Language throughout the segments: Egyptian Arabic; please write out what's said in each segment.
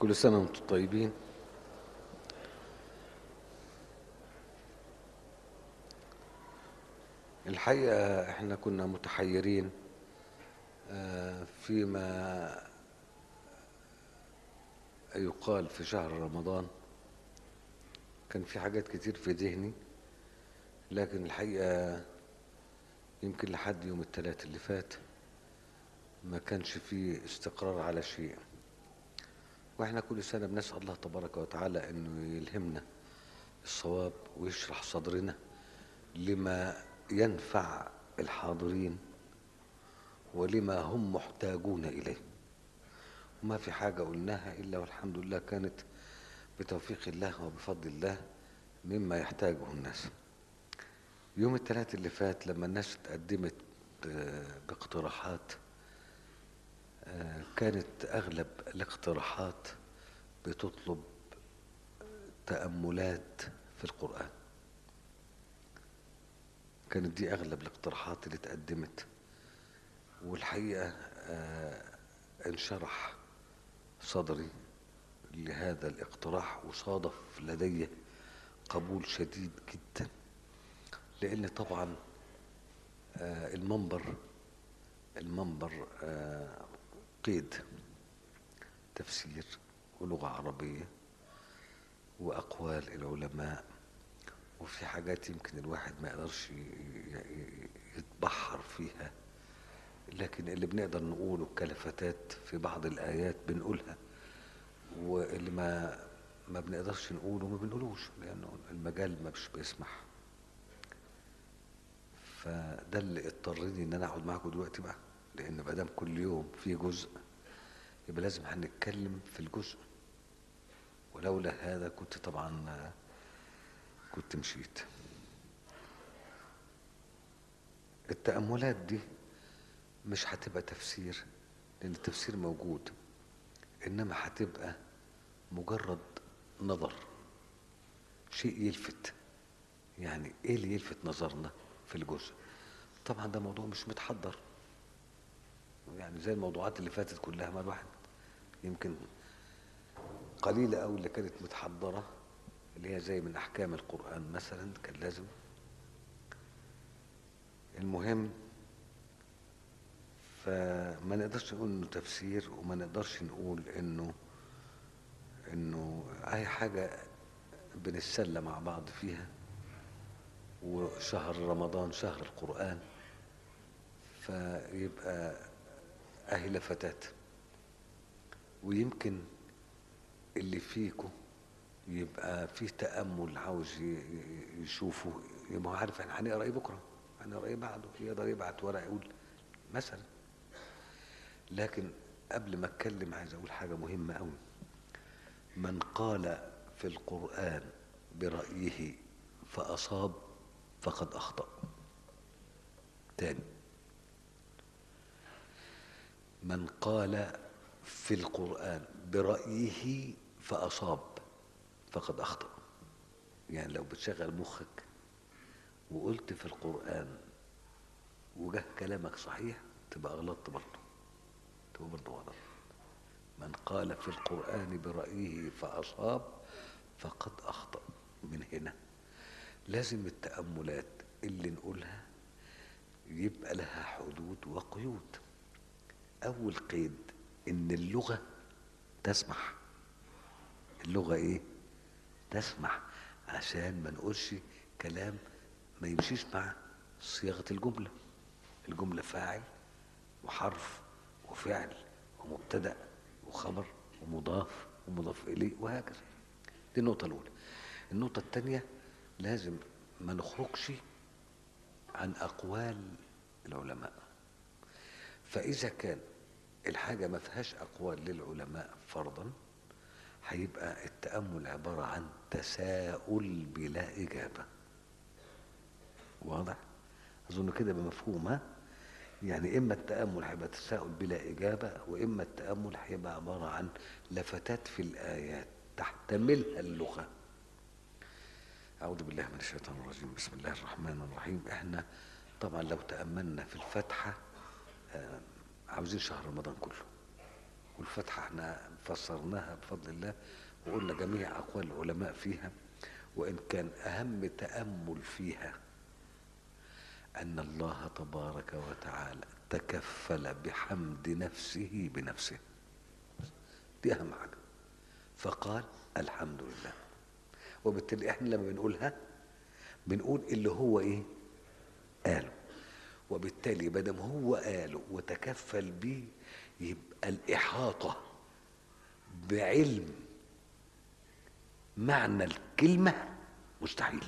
كل سنة وانتم طيبين الحقيقة احنا كنا متحيرين آه، فيما يقال في شهر رمضان كان في حاجات كتير في ذهني لكن الحقيقة يمكن لحد يوم الثلاث اللي فات ما كانش فيه استقرار على شيء واحنا كل سنة بنسأل الله تبارك وتعالى انه يلهمنا الصواب ويشرح صدرنا لما ينفع الحاضرين ولما هم محتاجون إليه وما في حاجة قلناها إلا والحمد لله كانت بتوفيق الله وبفضل الله مما يحتاجه الناس يوم الثلاث اللي فات لما الناس اتقدمت آه، باقتراحات آه، كانت أغلب الاقتراحات بتطلب تأملات في القرآن كانت دي أغلب الاقتراحات اللي اتقدمت والحقيقة آه، انشرح صدري لهذا الاقتراح وصادف لدي قبول شديد جدا لأن طبعا آه، المنبر المنبر آه، قيد تفسير ولغة عربية وأقوال العلماء وفي حاجات يمكن الواحد ما يقدرش ي- ي- يتبحر فيها لكن اللي بنقدر نقوله كلفتات في بعض الآيات بنقولها واللي ما ما بنقدرش نقوله ما بنقولوش لأنه المجال ما مش بيسمح فده اللي اضطرني ان انا اقعد معاكم دلوقتي بقى لان ما دام كل يوم في جزء يبقى لازم هنتكلم في الجزء ولولا هذا كنت طبعا آه، كنت مشيت التأملات دي مش هتبقى تفسير لأن التفسير موجود إنما هتبقى مجرد نظر شيء يلفت يعني إيه اللي يلفت نظرنا في الجزء طبعا ده موضوع مش متحضر يعني زي الموضوعات اللي فاتت كلها ما الواحد يمكن قليلة أوي اللي كانت متحضرة اللي هي زي من أحكام القرآن مثلا كان لازم المهم فما نقدرش نقول انه تفسير وما نقدرش نقول انه انه اي حاجة بنتسلى مع بعض فيها وشهر رمضان شهر القرآن فيبقى اهي لفتات ويمكن اللي فيكم يبقى فيه تأمل عاوز ي- ي- يشوفه يبقى هو عارف احنا هنقرا ايه بكره هنقرا ايه بعده يقدر يبعت ورقه يقول مثلا لكن قبل ما اتكلم عايز اقول حاجه مهمه قوي من قال في القران برايه فاصاب فقد اخطا تاني من قال في القرآن برأيه فأصاب فقد أخطأ يعني لو بتشغل مخك وقلت في القرآن وجه كلامك صحيح تبقى غلطت برضه تبقى برضه غلط من قال في القرآن برأيه فأصاب فقد أخطأ من هنا لازم التأملات اللي نقولها يبقى لها حدود وقيود أول قيد إن اللغة تسمح اللغة إيه؟ تسمح عشان ما نقولش كلام ما يمشيش مع صياغة الجملة الجملة فاعل وحرف وفعل ومبتدأ وخبر ومضاف ومضاف إليه وهكذا دي النقطة الأولى النقطة الثانية لازم ما نخرجش عن أقوال العلماء فإذا كان الحاجة ما فيهاش أقوال للعلماء فرضا هيبقى التأمل عبارة عن تساؤل بلا إجابة واضح؟ أظن كده بمفهوم ها؟ يعني إما التأمل هيبقى تساؤل بلا إجابة وإما التأمل هيبقى عبارة عن لفتات في الآيات تحتملها اللغة أعوذ بالله من الشيطان الرجيم بسم الله الرحمن الرحيم إحنا طبعا لو تأملنا في الفاتحة آه، عاوزين شهر رمضان كله والفتحة احنا فسرناها بفضل الله وقلنا جميع أقوال العلماء فيها وإن كان أهم تأمل فيها أن الله تبارك وتعالى تكفل بحمد نفسه بنفسه دي أهم حاجة فقال الحمد لله وبالتالي احنا لما بنقولها بنقول اللي هو ايه قاله وبالتالي بدم هو قاله وتكفل بيه يبقى الإحاطة بعلم معنى الكلمة مستحيل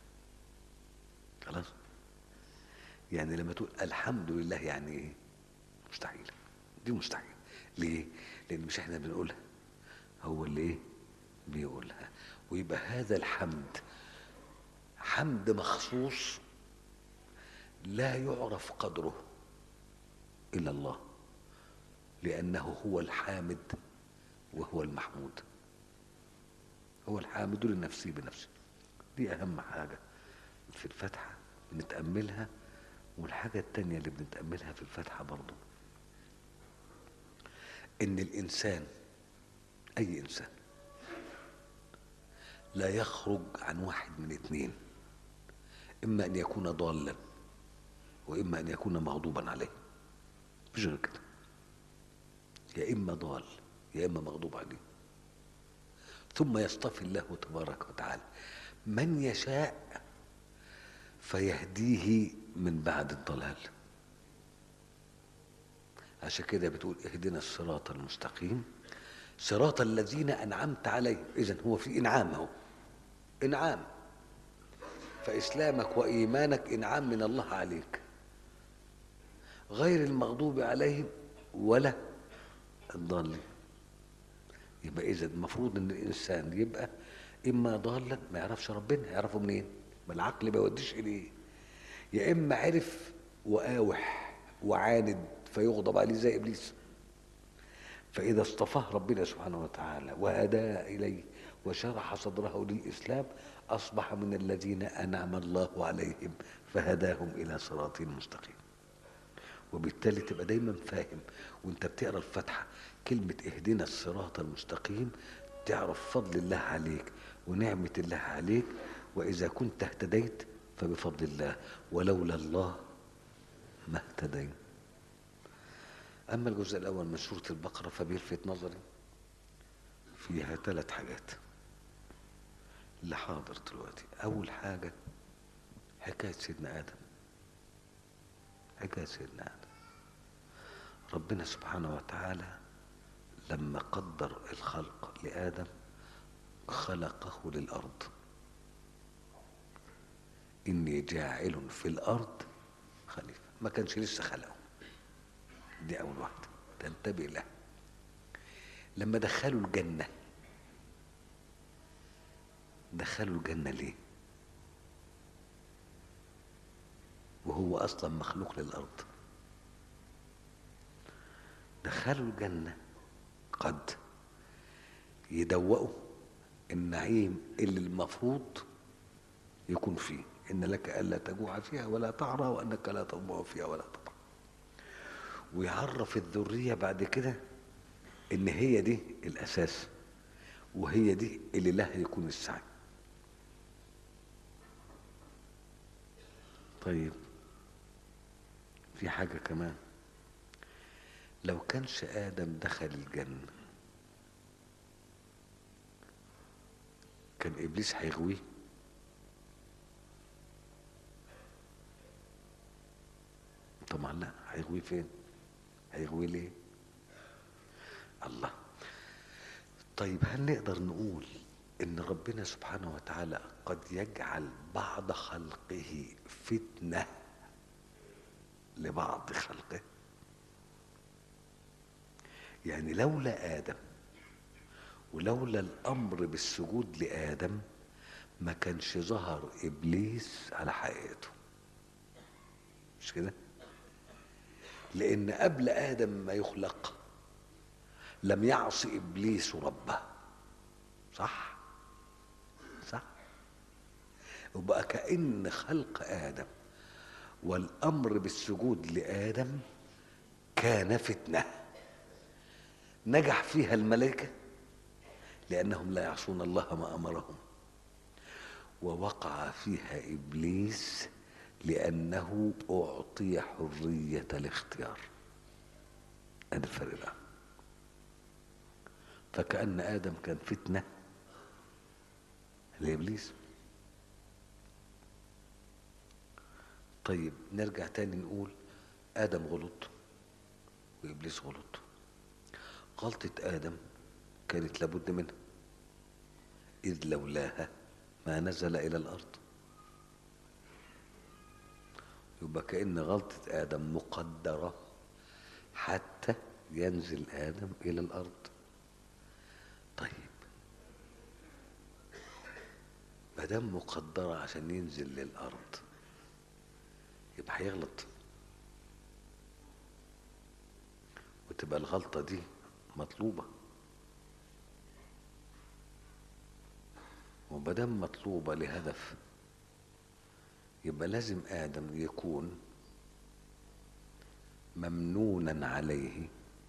خلاص يعني لما تقول الحمد لله يعني ايه مستحيل دي مستحيل ليه لان مش احنا بنقولها هو اللي ايه بيقولها ويبقى هذا الحمد حمد مخصوص لا يعرف قدره الا الله لانه هو الحامد وهو المحمود هو الحامد لنفسه بنفسه دي اهم حاجه في الفاتحه بنتاملها والحاجه التانيه اللي بنتاملها في الفاتحه برضو ان الانسان اي انسان لا يخرج عن واحد من اثنين اما ان يكون ضالا واما ان يكون مغضوبا عليه مفيش غير كده يا اما ضال يا اما مغضوب عليه ثم يصطفي الله تبارك وتعالى من يشاء فيهديه من بعد الضلال عشان كده بتقول اهدنا الصراط المستقيم صراط الذين انعمت عليهم اذا هو في انعام اهو انعام فاسلامك وايمانك انعام من الله عليك غير المغضوب عليهم ولا الضالين يبقى اذا المفروض ان الانسان يبقى اما ضالا ما يعرفش ربنا يعرفه منين ما العقل ما يوديش اليه يا اما عرف وقاوح وعاند فيغضب عليه زي ابليس فاذا اصطفاه ربنا سبحانه وتعالى وهداه اليه وشرح صدره للاسلام اصبح من الذين انعم الله عليهم فهداهم الى صراط مستقيم وبالتالي تبقى دايما فاهم وانت بتقرا الفاتحه كلمه اهدنا الصراط المستقيم تعرف فضل الله عليك ونعمه الله عليك واذا كنت اهتديت فبفضل الله ولولا الله ما اهتديت اما الجزء الاول من سوره البقره فبيلفت نظري فيها ثلاث حاجات اللي حاضر دلوقتي اول حاجه حكايه سيدنا ادم حكايه سيدنا ادم ربنا سبحانه وتعالى لما قدر الخلق لادم خلقه للارض اني جاعل في الارض خليفه ما كانش لسه خلقه دي اول واحده تنتبه لها لما دخلوا الجنه دخلوا الجنه ليه وهو اصلا مخلوق للارض دخلوا الجنه قد يدوقوا النعيم اللي المفروض يكون فيه ان لك الا تجوع فيها ولا تعرى وانك لا تضمع فيها ولا تضع ويعرف الذريه بعد كده ان هي دي الاساس وهي دي اللي لها يكون السعي طيب في حاجه كمان لو كانش ادم دخل الجنه كان ابليس هيغويه طبعا لا هيغويه فين هيغويه ليه الله طيب هل نقدر نقول ان ربنا سبحانه وتعالى قد يجعل بعض خلقه فتنه لبعض خلقه يعني لولا ادم ولولا الامر بالسجود لادم ما كانش ظهر ابليس على حقيقته مش كده لان قبل ادم ما يخلق لم يعص ابليس ربه صح صح وبقى كان خلق ادم والامر بالسجود لادم كان فتنه نجح فيها الملائكة لأنهم لا يعصون الله ما أمرهم ووقع فيها إبليس لأنه أعطي حرية الاختيار هذا الفرق بقى فكأن آدم كان فتنة لإبليس طيب نرجع تاني نقول آدم غلط وإبليس غلط غلطة آدم كانت لابد منها إذ لولاها ما نزل إلى الأرض يبقى كأن غلطة آدم مقدرة حتى ينزل آدم إلى الأرض طيب ما دام مقدرة عشان ينزل للأرض يبقى هيغلط وتبقى الغلطة دي مطلوبة ومادام مطلوبة لهدف يبقى لازم آدم يكون ممنونا عليه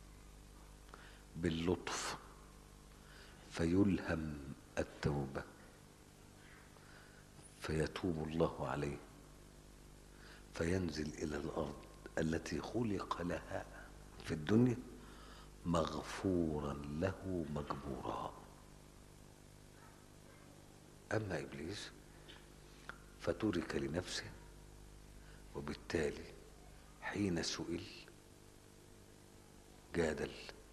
باللطف فيلهم التوبة فيتوب الله عليه فينزل إلى الأرض التي خلق لها في الدنيا مغفورا له مجبورا أما إبليس فترك لنفسه وبالتالي حين سئل جادل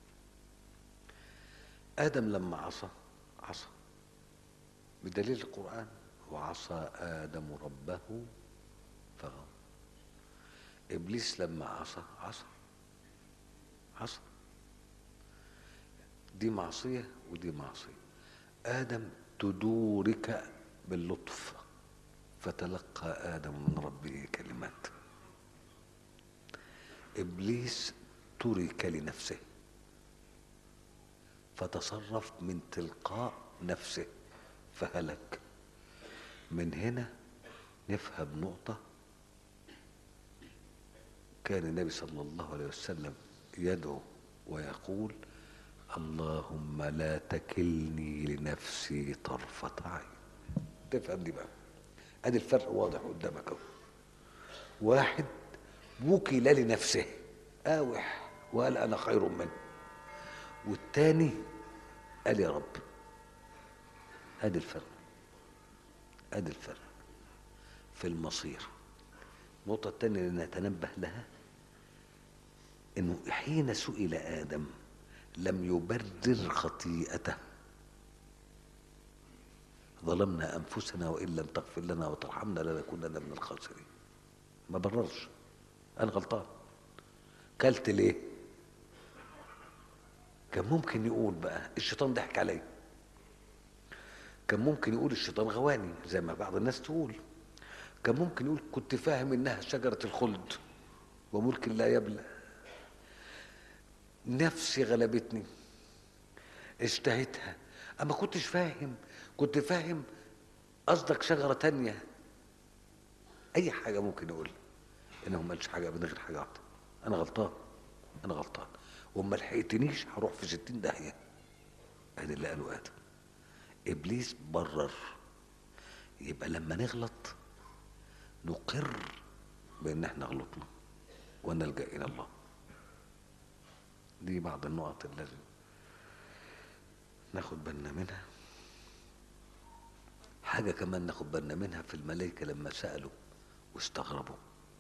آدم لما عصى عصى بدليل القرآن وعصى آدم ربه فغوى إبليس لما عصى عصى عصى دي معصية ودي معصية آدم تدورك باللطف فتلقى آدم من ربه كلمات إبليس ترك لنفسه فتصرف من تلقاء نفسه فهلك من هنا نفهم نقطة كان النبي صلى الله عليه وسلم يدعو ويقول اللهم لا تكلني لنفسي طرفة عين تفهم دي بقى ادي الفرق واضح قدامك اهو واحد وكل لنفسه اوح وقال انا خير منه والتاني قال يا رب ادي الفرق ادي الفرق في المصير النقطة التانية اللي نتنبه لها انه حين سئل ادم لم يبرر خطيئته ظلمنا انفسنا وان لم تغفر لنا وترحمنا لنكونن من الخاسرين ما بررش انا غلطان كلت ليه كان ممكن يقول بقى الشيطان ضحك عليا كان ممكن يقول الشيطان غواني زي ما بعض الناس تقول كان ممكن يقول كنت فاهم انها شجرة الخلد وملك لا يبلى نفسي غلبتني اشتهيتها اما كنتش فاهم كنت فاهم قصدك شجرة تانية اي حاجة ممكن يقولها انه ما قالش حاجة من غير حاجة واحدة انا غلطان انا غلطان وما لحقتنيش هروح في ستين داهية ادي اللي قاله ادم ابليس برر يبقى لما نغلط نقر بان احنا غلطنا ونلجا الى الله دي بعض النقط اللي لازم ناخد بالنا منها حاجة كمان ناخد بالنا منها في الملائكة لما سألوا واستغربوا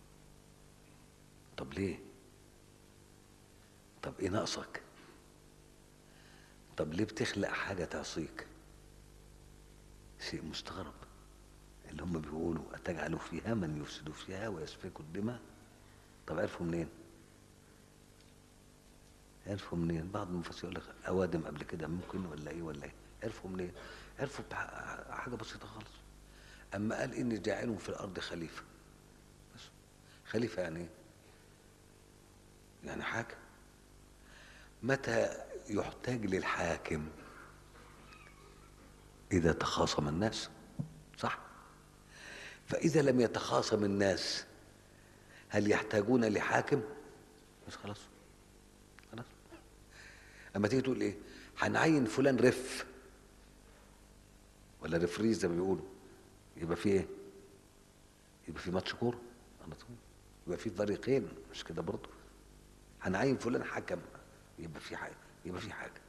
طب ليه طب ايه ناقصك طب ليه بتخلق حاجة تعصيك شيء مستغرب اللي هم بيقولوا أتجعلوا فيها من يفسد فيها ويسفك الدماء طب عرفوا منين عرفوا منين بعض المفسرين يقول لك اوادم قبل كده ممكن ولا ايه ولا ايه عرفوا منين عرفوا بح- حاجه بسيطه خالص اما قال اني جاعل في الارض خليفه بس خليفه يعني ايه يعني حاكم متى يحتاج للحاكم اذا تخاصم الناس صح فاذا لم يتخاصم الناس هل يحتاجون لحاكم بس خلاص خلاص اما تيجي تقول ايه هنعين فلان رف ولا رفريز زي ما بيقولوا يبقى في ايه يبقى في ماتش كوره على طول يبقى في فريقين مش كده برضه هنعين فلان حكم يبقى في حاجه يبقى في حاجه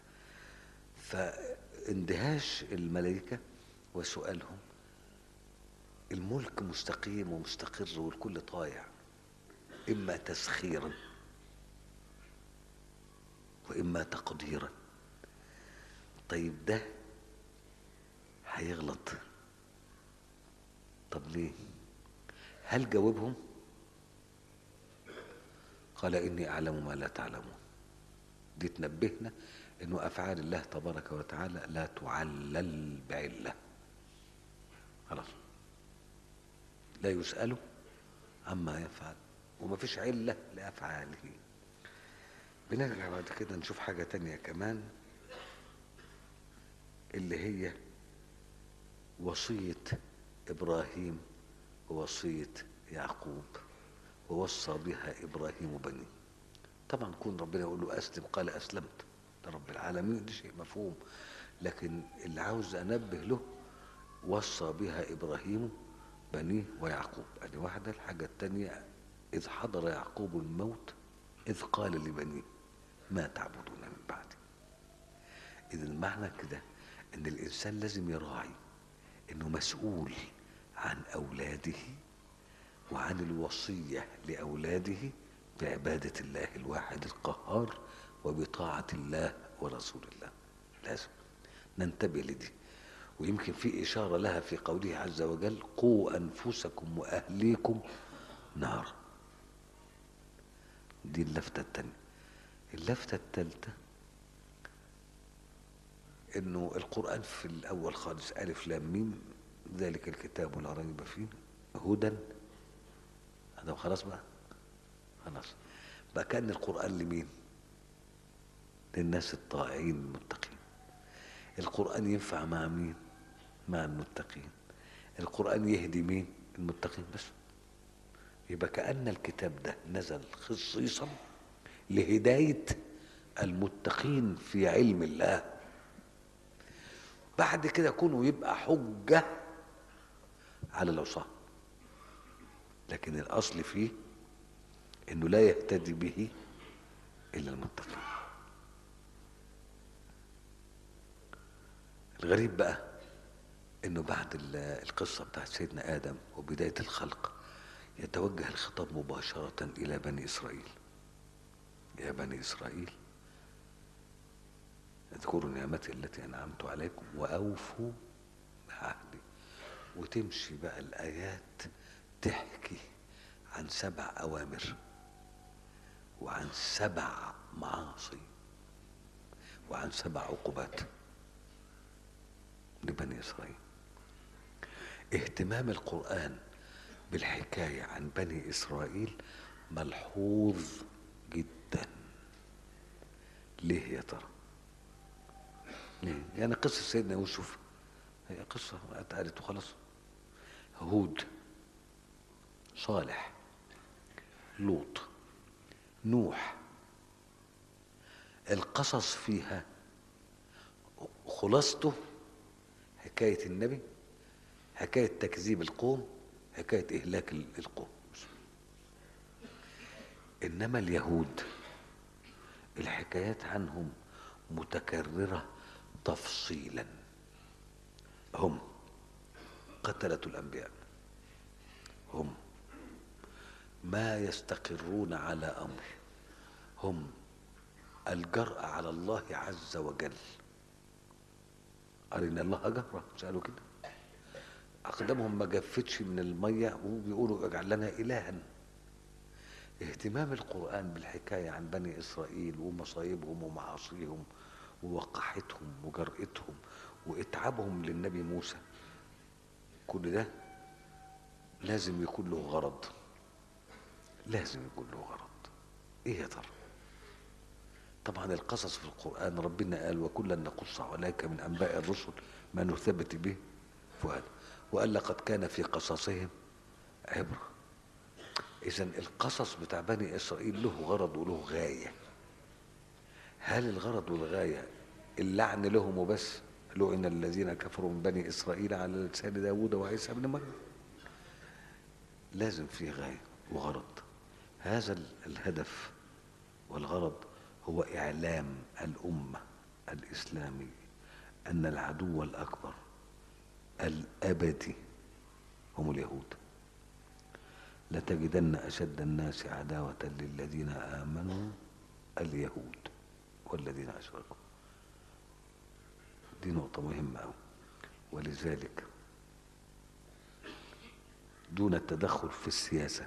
فاندهاش الملائكه وسؤالهم الملك مستقيم ومستقر والكل طايع اما تسخيرا واما تقديرا طيب ده هيغلط طب ليه هل جاوبهم قال اني اعلم ما لا تعلمون دي تنبهنا انه افعال الله تبارك وتعالى لا تعلل بعله خلاص لا يسأل عما يفعل وما فيش علة لأفعاله بنرجع بعد كده نشوف حاجة تانية كمان اللي هي وصية إبراهيم ووصية يعقوب ووصى بها إبراهيم بنيه طبعا كون ربنا يقول له أسلم قال أسلمت لرب العالمين ده شيء مفهوم لكن اللي عاوز أنبه له وصى بها إبراهيم بنيه ويعقوب ادي واحدة الحاجة التانية إذ حضر يعقوب الموت إذ قال لبنيه ما تعبدون من بعدي إذا المعنى كده إن الإنسان لازم يراعي إنه مسؤول عن أولاده وعن الوصية لأولاده بعبادة الله الواحد القهار وبطاعة الله ورسول الله لازم ننتبه لدي ويمكن في إشارة لها في قوله عز وجل قوا أنفسكم وأهليكم نارا دي اللفتة التانية اللفتة التالتة إنه القرآن في الأول خالص ألف لام ميم ذلك الكتاب لا ريب فيه هدى هذا خلاص بقى خلاص بقى كان القرآن لمين للناس الطائعين المتقين القرآن ينفع مع مين مع المتقين القرآن يهدي مين المتقين بس يبقى كأن الكتاب ده نزل خصيصا لهداية المتقين في علم الله بعد كده كونه يبقى حجة على العصاة لكن الأصل فيه انه لا يهتدي به الا المتقين الغريب بقى انه بعد القصة بتاعت سيدنا ادم وبداية الخلق يتوجه الخطاب مباشرة الى بني اسرائيل يا بني اسرائيل اذكروا نعمتي التي انعمت عليكم واوفوا بعهدي وتمشي بقى الايات تحكي عن سبع اوامر وعن سبع معاصي وعن سبع عقوبات لبني اسرائيل اهتمام القران بالحكايه عن بني اسرائيل ملحوظ جدا ليه يا ترى ليه يعني قصه سيدنا يوسف هي قصه اتقالت وخلاص هود صالح لوط نوح القصص فيها خلاصته حكاية النبي حكاية تكذيب القوم حكاية إهلاك القوم إنما اليهود الحكايات عنهم متكررة تفصيلا هم قتلة الأنبياء هم ما يستقرون على امر هم الجرأة على الله عز وجل أرنا الله جهرة سألوا كده أقدامهم ما جفتش من المية وبيقولوا اجعل لنا إلها اهتمام القرآن بالحكاية عن بني إسرائيل ومصايبهم ومعاصيهم ووقحتهم وجرأتهم وإتعابهم للنبي موسى كل ده لازم يكون له غرض لازم يكون له غرض ايه يا ترى طبعا القصص في القرآن ربنا قال وكلا نقص عليك من أنباء الرسل ما نثبت به فؤاد وقال لقد كان في قصصهم عبرة إذا القصص بتاع بني إسرائيل له غرض وله غاية هل الغرض والغاية اللعن لهم وبس لعن الذين كفروا من بني إسرائيل على لسان داود وعيسى بن مريم لازم فيه غاية وغرض هذا ال- الهدف والغرض هو إعلام الأمة الإسلامي أن العدو الأكبر الأبدي هم اليهود لتجدن أشد الناس عداوة للذين آمنوا اليهود والذين أشركوا دي نقطة مهمة أوي ولذلك دون التدخل في السياسة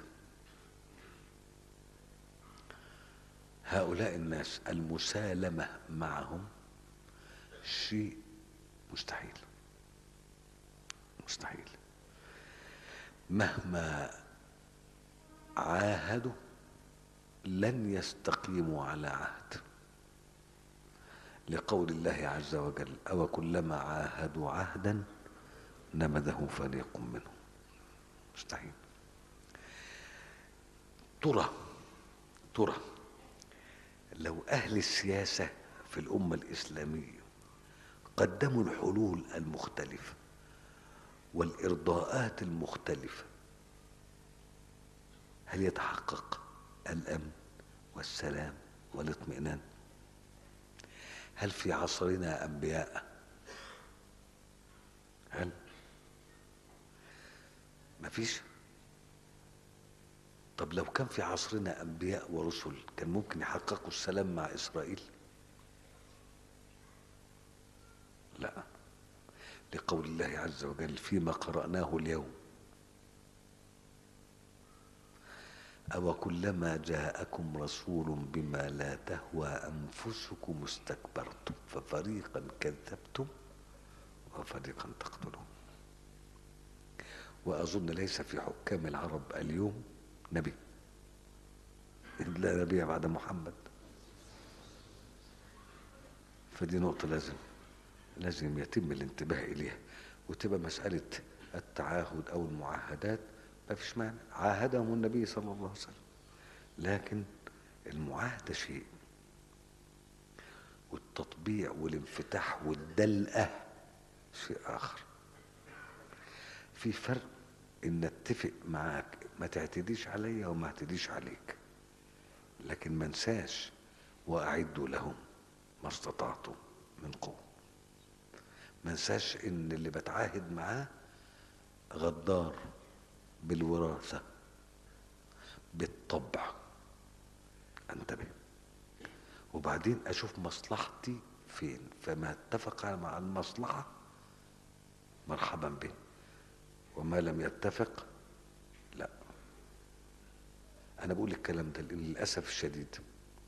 هؤلاء الناس المسالمة معهم شيء مستحيل مستحيل مهما عاهدوا لن يستقيموا على عهد لقول الله عز وجل أو كلما عاهدوا عهدا نبذه فريق منهم مستحيل ترى ترى لو أهل السياسة في الأمة الإسلامية قدموا الحلول المختلفة والإرضاءات المختلفة هل يتحقق الأمن والسلام والاطمئنان هل في عصرنا أنبياء هل مفيش طب لو كان في عصرنا أنبياء ورسل كان ممكن يحققوا السلام مع إسرائيل لا لقول الله عز وجل فيما قرأناه اليوم أو كلما جاءكم رسول بما لا تهوى أنفسكم استكبرتم ففريقا كذبتم وفريقا تقتلون وأظن ليس في حكام العرب اليوم نبي لا نبي بعد محمد فدي نقطة لازم لازم يتم الانتباه إليها وتبقى مسألة التعاهد أو المعاهدات ما فيش مانع عاهدهم النبي صلى الله عليه وسلم لكن المعاهدة شيء والتطبيع والانفتاح والدلقة شيء آخر في فرق ان اتفق معاك ما تعتديش عليا وما اعتديش عليك لكن ما انساش واعدوا لهم ما استطعتم من قوه ما انساش ان اللي بتعاهد معاه غدار بالوراثه بالطبع انتبه وبعدين اشوف مصلحتي فين فما اتفق مع المصلحه مرحبا به وما لم يتفق لا انا بقول الكلام ده لان للاسف الشديد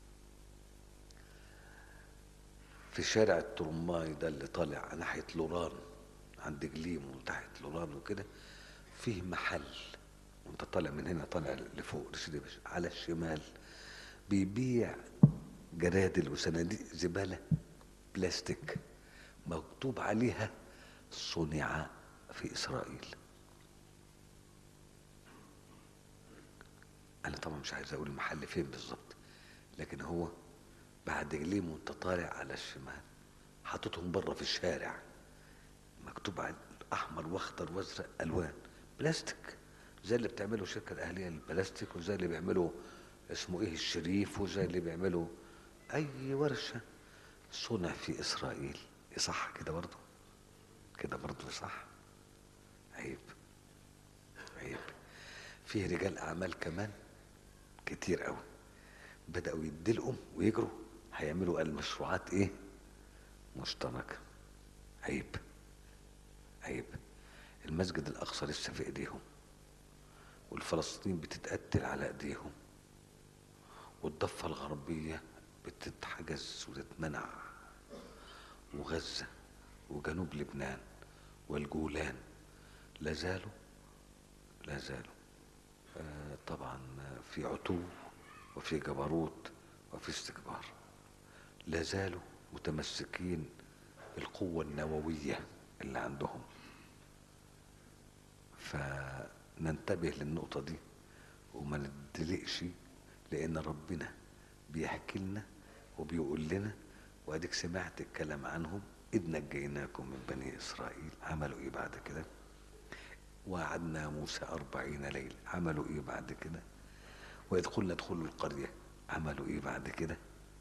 في شارع الترماي ده اللي طالع ناحيه لوران عند جليم وتحت لوران وكده فيه محل وانت طالع من هنا طالع لفوق لسيدي باشا على الشمال بيبيع جرادل وصناديق زباله بلاستيك مكتوب عليها صنع في اسرائيل انا طبعا مش عايز اقول المحل فين بالظبط لكن هو بعد جليم وانت طالع على الشمال حاططهم بره في الشارع مكتوب على احمر واخضر وازرق الوان بلاستيك زي اللي بتعمله الشركه الاهليه للبلاستيك وزي اللي بيعملوا اسمه ايه الشريف وزي اللي بيعملوا اي ورشه صنع في اسرائيل يصح كده برضه كده برضه يصح عيب عيب فيه رجال اعمال كمان كتير قوي بداوا يدلقوا ويجروا هيعملوا المشروعات ايه مشتركه عيب عيب المسجد الاقصى لسه في ايديهم والفلسطينيين بتتقتل على ايديهم والضفه الغربيه بتتحجز وتتمنع وغزه وجنوب لبنان والجولان لا زالوا لا زالوا آه طبعا في عتو وفي جبروت وفي استكبار لا زالوا متمسكين بالقوة النووية اللي عندهم فننتبه للنقطة دي وما ندلقش لأن ربنا بيحكي لنا وبيقول لنا واديك سمعت الكلام عنهم اذ نجيناكم من بني اسرائيل عملوا ايه بعد كده وعدنا موسى أربعين ليلة عملوا ايه بعد كده واذ قلنا ادخلوا القرية عملوا ايه بعد كده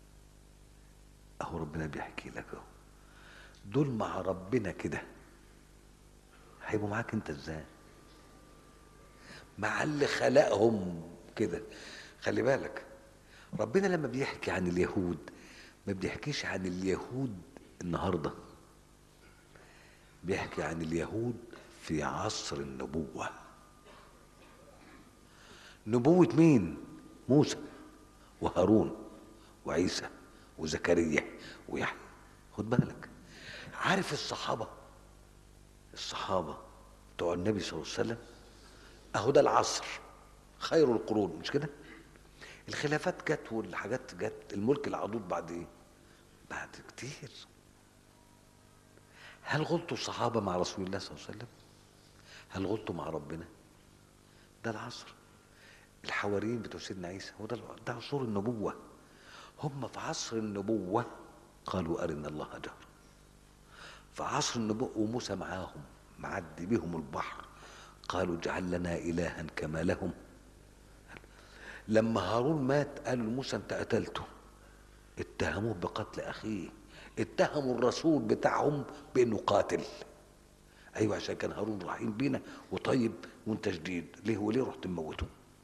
اهو ربنا بيحكي لك اهو دول مع ربنا كده هيبقوا معاك انت ازاي مع اللي خلقهم كده خلي بالك ربنا لما بيحكي عن اليهود ما بيحكيش عن اليهود النهارده بيحكي عن اليهود في عصر النبوة نبوة مين موسى وهارون وعيسى وزكريا ويحيى خد بالك عارف الصحابة الصحابة بتوع النبي صلى الله عليه وسلم اهو ده العصر خير القرون مش كده الخلافات جت والحاجات جت الملك العضوض بعد ايه بعد كتير هل غلطوا الصحابة مع رسول الله صلى الله عليه وسلم هل غلطوا مع ربنا ده العصر الحواريين بتوع سيدنا عيسى هو ده ده عصور النبوة هم في عصر النبوة قالوا أرنا الله جهرا في عصر النبوة وموسى معاهم معدي بهم البحر قالوا اجعل لنا إلها كما لهم لما هارون مات قالوا لموسى انت قتلته اتهموه بقتل اخيه اتهموا الرسول بتاعهم بانه قاتل ايوه عشان كان هارون رحيم بينا وطيب وانت شديد ليه وليه رحت تموته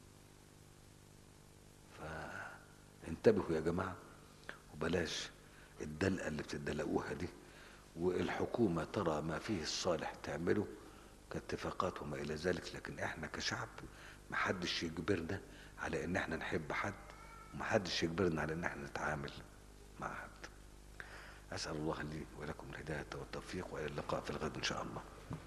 فانتبهوا يا جماعه وبلاش الدلقه اللي بتدلقوها دي والحكومه ترى ما فيه الصالح تعمله كاتفاقات وما الى ذلك لكن احنا كشعب محدش يجبرنا على ان احنا نحب حد ومحدش يجبرنا على ان احنا نتعامل مع حد اسال الله لي ولكم الهدايه والتوفيق والى اللقاء في الغد ان شاء الله